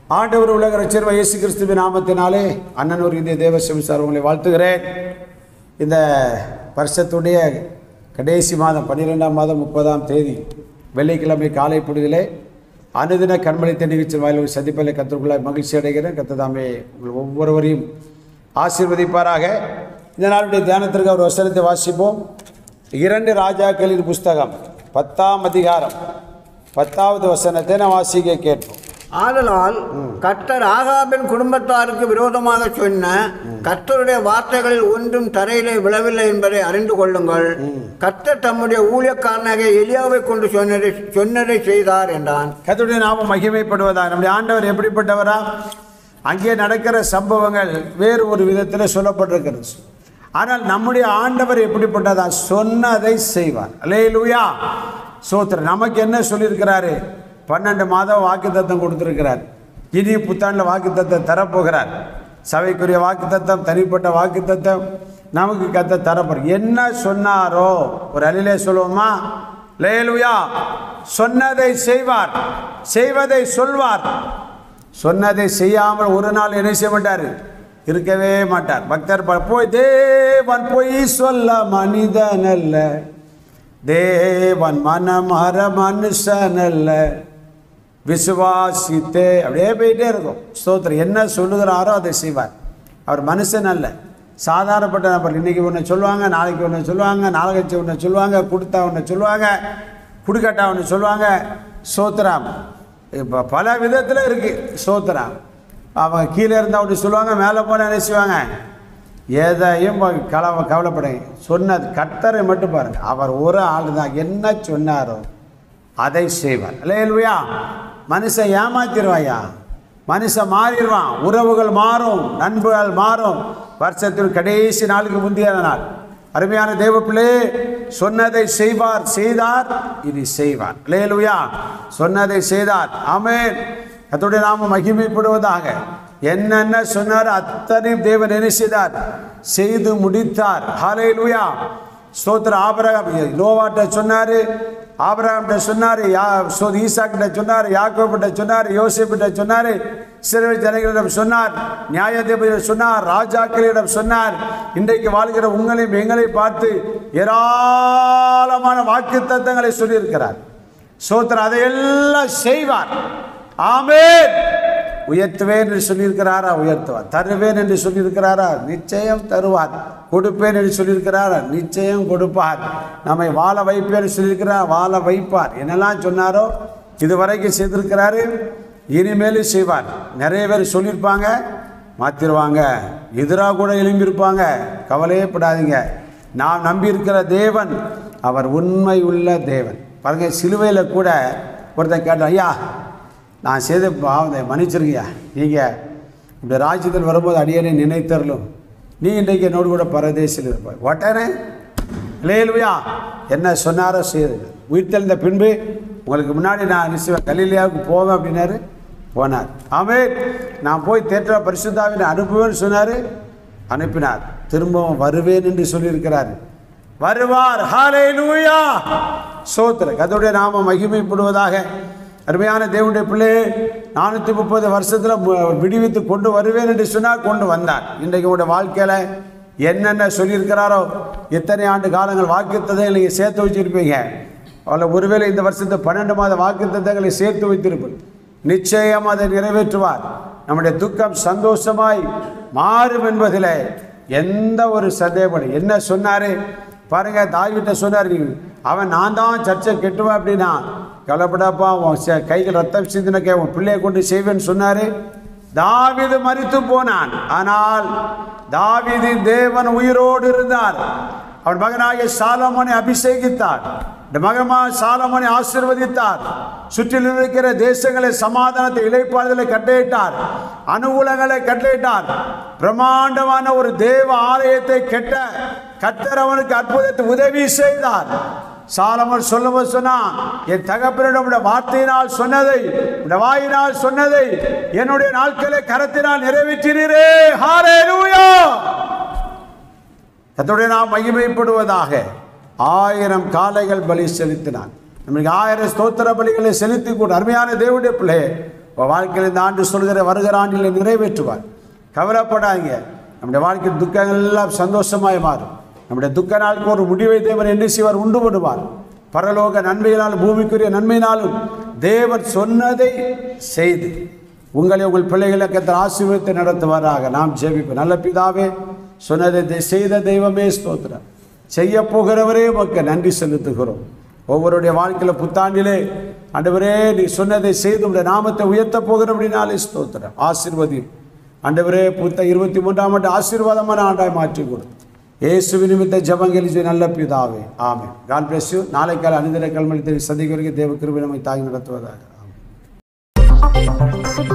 ஆண்டவர் உலக ரட்சர் இயேசு கிறிஸ்துவின் நாமத்தினாலே அண்ணனூர் இந்திய தேவ செமிசார் உங்களை வாழ்த்துகிறேன் இந்த வருஷத்துடைய கடைசி மாதம் பன்னிரெண்டாம் மாதம் முப்பதாம் தேதி வெள்ளிக்கிழமை காலை பொழுதிலே அனுதின கண்மணித்த நிகழ்ச்சி வாயிலாக சந்திப்பதில் கற்றுக்கொள்ள மகிழ்ச்சி அடைகிறேன் கத்ததாமே உங்கள் ஒவ்வொருவரையும் ஆசீர்வதிப்பாராக இந்த நாளுடைய தியானத்திற்கு ஒரு வசனத்தை வாசிப்போம் இரண்டு ராஜாக்களின் புஸ்தகம் பத்தாம் அதிகாரம் பத்தாவது வசனத்தை நான் வாசிக்க கேட்போம் ஆதலால் கர்த்தர் ஆகாபின் குடும்பத்தாருக்கு விரோதமாக சொன்ன கர்த்தருடைய வார்த்தைகளில் ஒன்றும் தரையிலே விழவில்லை என்பதை அறிந்து கொள்ளுங்கள் கர்த்தர் தம்முடைய ஊழியக்காரனாக எலியாவை கொண்டு சொன்னதை சொன்னதை செய்தார் என்றான் கர்த்தருடைய நாமம் மகிமைப்படுவதாக நம்முடைய ஆண்டவர் எப்படிப்பட்டவரா அங்கே நடக்கிற சம்பவங்கள் வேறு ஒரு விதத்தில் சொல்லப்பட்டிருக்கிறது ஆனால் நம்முடைய ஆண்டவர் எப்படிப்பட்டதா சொன்னதை செய்வார் அல்லேலூயா சோத்திர நமக்கு என்ன சொல்லியிருக்கிறாரு பன்னெண்டு மாதம் வாக்குத்தத்தம் கொடுத்துருக்கிறார் இனி புத்தாண்டில் வாக்குத்தத்தம் தரப்போகிறார் சபைக்குரிய வாக்குத்தத்தம் தனிப்பட்ட வாக்குத்தத்தம் நமக்கு கத்த தரப்போற என்ன சொன்னாரோ ஒரு அலிலே சொல்லுவோமா லேலுயா சொன்னதை செய்வார் செய்வதை சொல்வார் சொன்னதை செய்யாமல் ஒரு நாள் என்ன செய்ய மாட்டார் இருக்கவே மாட்டார் பக்தர் ப- போய் தேவன் பொய் சொல்ல மனிதன் அல்ல தேவன் மனமர மனுஷன் அல்ல விசுவாசித்தே அப்படியே போயிட்டே இருக்கும் ஸ்தோத்திரம் என்ன சொல்லுகிறாரோ அதை செய்வார் அவர் மனுஷன் அல்ல சாதாரணப்பட்ட நபர் இன்னைக்கு ஒன்று சொல்லுவாங்க நாளைக்கு ஒன்று சொல்லுவாங்க நாளைக்கு ஒன்று சொல்லுவாங்க கொடுத்தா ஒன்று சொல்லுவாங்க குடுக்கட்டா ஒன்று சொல்லுவாங்க சோத்திரம் இப்போ பல விதத்தில் இருக்குது சோத்திரம் அவங்க கீழே இருந்தால் ஒன்று சொல்லுவாங்க மேலே போனால் என்ன செய்வாங்க எதையும் கவலை கவலைப்படுங்க சொன்னது கர்த்தரை மட்டும் பாருங்க அவர் ஒரு ஆள் தான் என்ன சொன்னாரோ அதை செய்வார் இல்லையா மனுஷன் ஏமாத்திடுவாயா மனுஷன் மாறிடுவான் உறவுகள் மாறும் நண்புகள் மாறும் வருஷத்தின் கடைசி நாளுக்கு முந்தைய நாள் அருமையான தேவ பிள்ளை சொன்னதை செய்வார் செய்தார் இனி செய்வார் லேலுயா சொன்னதை செய்தார் ஆமென் கர்த்தருடைய நாம மகிமைப்படுவதாக என்னென்ன சொன்னார் அத்தனையும் தேவன் என்ன செய்தார் செய்து முடித்தார் ஹalleluya ஸ்தோத்திர ஆபிரகாம் நோவாட்ட சொன்னார் ஆபிரகாம்கிட்ட சொன்னார் யா சோ ஈசாக்கிட்ட சொன்னார் யாக்கோபிட்ட சொன்னார் யோசிப்பிட்ட சொன்னார் சிறுவை ஜனங்களிடம் சொன்னார் நியாயாதிபதியிடம் சொன்னார் ராஜாக்களிடம் சொன்னார் இன்றைக்கு வாழ்கிற உங்களையும் எங்களை பார்த்து ஏராளமான வாக்கு தத்தங்களை சொல்லியிருக்கிறார் சோத்திர அதையெல்லாம் செய்வார் ஆமென் உயர்த்துவேன் என்று சொல்லியிருக்கிறாரா உயர்த்துவார் தருவேன் என்று சொல்லியிருக்கிறாரா நிச்சயம் தருவார் கொடுப்பேன் என்று சொல்லியிருக்கிறாரா நிச்சயம் கொடுப்பார் நம்மை வாழ வைப்பேன் என்று சொல்லியிருக்கிறார் வாழ வைப்பார் என்னெல்லாம் சொன்னாரோ இதுவரைக்கும் செய்திருக்கிறாரு இனிமேலும் செய்வார் நிறைய பேர் சொல்லியிருப்பாங்க மாற்றிடுவாங்க எதிராக கூட எழும்பியிருப்பாங்க கவலையே படாதீங்க நாம் நம்பியிருக்கிற தேவன் அவர் உண்மை உள்ள தேவன் பாருங்க சிலுவையில் கூட ஒருத்தன் கேட்டான் ஐயா நான் செய்த பாவத்தை மன்னிச்சிருங்கய்யா நீங்கள் இந்த ராஜ்யத்தில் வரும்போது அடியனை நினைத்தரலும் நீ இன்றைக்கு என்னோடு கூட பரதேசில் இருப்பாய் ஒட்டனே இல்லையா என்ன சொன்னாரோ செய்யுது உயிர்த்தெழுந்த பின்பு உங்களுக்கு முன்னாடி நான் நிச்சயம் கலிலியாவுக்கு போவேன் அப்படின்னாரு போனார் ஆமென் நான் போய் தேற்ற பரிசுத்தாவினை அனுப்புவேன்னு சொன்னார் அனுப்பினார் திரும்பவும் வருவேன் என்று சொல்லியிருக்கிறார் வருவார் ஹalleluya சோத்திர கர்த்தருடைய நாம மகிமைப்படுவதாக அருமையான தேவனுடைய பிள்ளையே நானூற்றி முப்பது வருஷத்தில் விடுவித்து கொண்டு வருவேன் என்று சொன்னால் கொண்டு வந்தார் இன்றைக்கு உங்களுடைய வாழ்க்கையில் என்னென்ன சொல்லியிருக்கிறாரோ எத்தனை ஆண்டு காலங்கள் வாக்குத்ததை நீங்கள் சேர்த்து வச்சிருப்பீங்க அவளை ஒருவேளை இந்த வருஷத்தை பன்னெண்டு மாத வாக்குத்தத்தங்களை சேர்த்து வைத்திருப்பேன் நிச்சயம் அதை நிறைவேற்றுவார் நம்முடைய துக்கம் சந்தோஷமாய் மாறும் என்பதில் எந்த ஒரு சந்தேகம் என்ன சொன்னாரு பாருங்க தாய்கிட்ட சொன்னார் நீ அவன் நான் தான் சர்ச்சை கெட்டுவேன் அப்படின்னா கவலைப்படாப்பா உன் ச- கைகள் ரத்தம் சிந்தினக்கே உன் பிள்ளையை கொண்டு செய்வேன்னு சொன்னாரு தாவீது மரித்து போனான் ஆனால் தாவீதின் தேவன் உயிரோடு இருந்தார் அவன் மகனாகிய சாலமோனை அபிஷேகித்தார் இந்த மகமா சாலமோனை ஆசீர்வதித்தார் சுற்றிலும் இருக்கிற தேசங்களை சமாதானத்தை இழைப்பாடுதலை கட்டளையிட்டார் அனுகூலங்களை கட்டளையிட்டார் பிரம்மாண்டமான ஒரு தேவ ஆலயத்தை கெட்ட கத்தர் அவனுக்கு அற்புதத்தை உதவி செய்தார் சாலமன் சொல்லும்போது சொன்னான் என் தகப்பனிடம் உடைய வார்த்தையினால் சொன்னதை உடைய வாயினால் சொன்னதை என்னுடைய நாட்களை கரத்தினால் நிறைவேற்றினீரே ஹalleluya கர்த்தருடைய நாம் மகிமைப்படுவதாக ஆயிரம் காளைகள் பலி செலுத்தினான் நம்மளுக்கு ஆயிரம் ஸ்தோத்திர பலிகளை செலுத்தி கூட அருமையான தேவனுடைய பிள்ளை உங்கள் வாழ்க்கையில் இந்த ஆண்டு சொல்கிற வருகிற ஆண்டில் நிறைவேற்றுவார் கவலைப்படாதீங்க நம்முடைய வாழ்க்கையில் துக்கங்கள் எல்லாம் சந்தோஷமாய் மாறும் நம்முடைய துக்க நாளுக்கு ஒரு முடிவை தேவன் என்ன செய்வார் உண்டு பண்ணுவார் பரலோக நன்மையினாலும் பூமிக்குரிய நன்மையினாலும் தேவன் சொன்னதை செய்து உங்களை உங்கள் பிள்ளைகளை கத்தர் ஆசீர்வதித்து நடத்துவாராக நாம் ஜெபிப்போம் நல்ல பிதாவே சொன்னதை தெ- செய்த தெய்வமே ஸ்தோத்திரம் செய்ய போகிறவரே உமக்கு நன்றி செலுத்துகிறோம் ஒவ்வொருடைய வாழ்க்கையில் புத்தாண்டிலே ஆண்டவரே நீ சொன்னதை செய்து உடைய நாமத்தை உயர்த்த போகிறபடினாலே ஸ்தோத்திரம் ஆசீர்வதி ஆண்டவரே புத்த இருபத்தி மூன்றாம் ஆண்டு ஆசீர்வாதமான ஆண்டாய் மாற்றி கொடு இயேசு நிமித்த ஜபங்கெலிஜி நல்ல பிதாவே ஆமென் காட் பிளஸ் யூ நாளை கால அனுதின கல்மணி சந்திக்க வரைக்கும் தேவ கிருபை நம்மை தாங்கி நடத்துவதாக ஆமென்